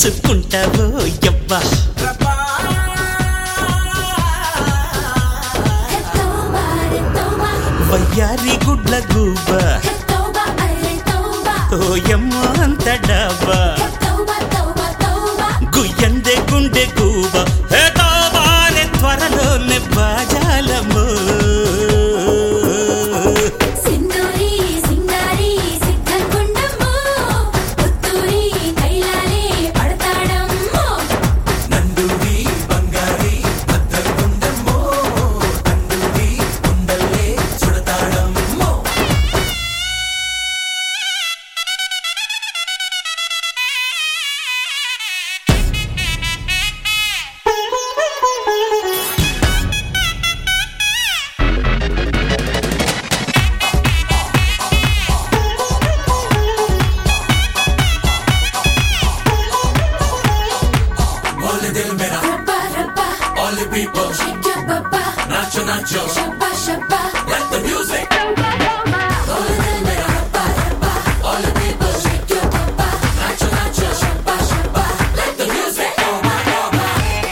గిచ్చుకుంటావో యవ్వా తౌబా రే తౌబా వయ్యారి గుడ్ల గూబ తౌబా అరే తౌబా ఓయమ్మో అంత డాబా తౌబా తౌబా తౌబా గుయ్యందే గుండె గూబ హే తాబారే త్వరలోనే బాజాలమో సింధూరి సింగారి సిద్ధగుండమ్మో పుత్తూరి కైలాలే పడతాడమ్మో నందూరి బంగారి భద్రగుండమ్మో తండూరి కుండల్లే చుడతాడమ్మో All the dill mera, Rabba Rabba all the people, shake your బబ్బా nacho nacho, షబ్బా షబ్బా let the music. all the mera Rabba Rabba All the people, shake your బబ్బా nacho nacho, షబ్బా షబ్బా let the music. Oh my, oh my.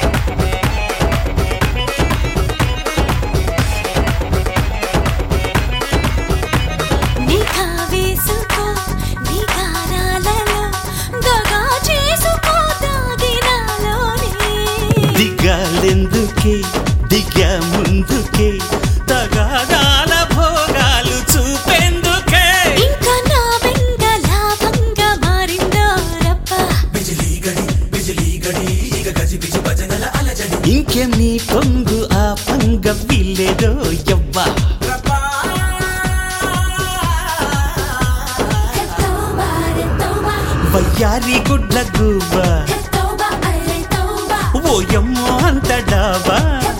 నిఘా వేసుకో నీ గానాలలో దగా చేసుకో దాగినాలోనే దిగాలెందుకే దిగా ముందుకే తగాదాల భోగాలు చూపెందుకే ఇంకా నా వెంట లాభంగా మారిందో రబ్బా బిజిలీ గడి బిజిలీ గడి ఇక గజి బిజి భజనల అలజడి ఇంకేం నీ పొంగు ఆ పంగ విల్లేదో యవ్వా తౌబా రే తౌబా వయ్యారి గుడ్ల గువ్వ తౌబా అరే తౌబా ఓయమ్మో అంత డాబా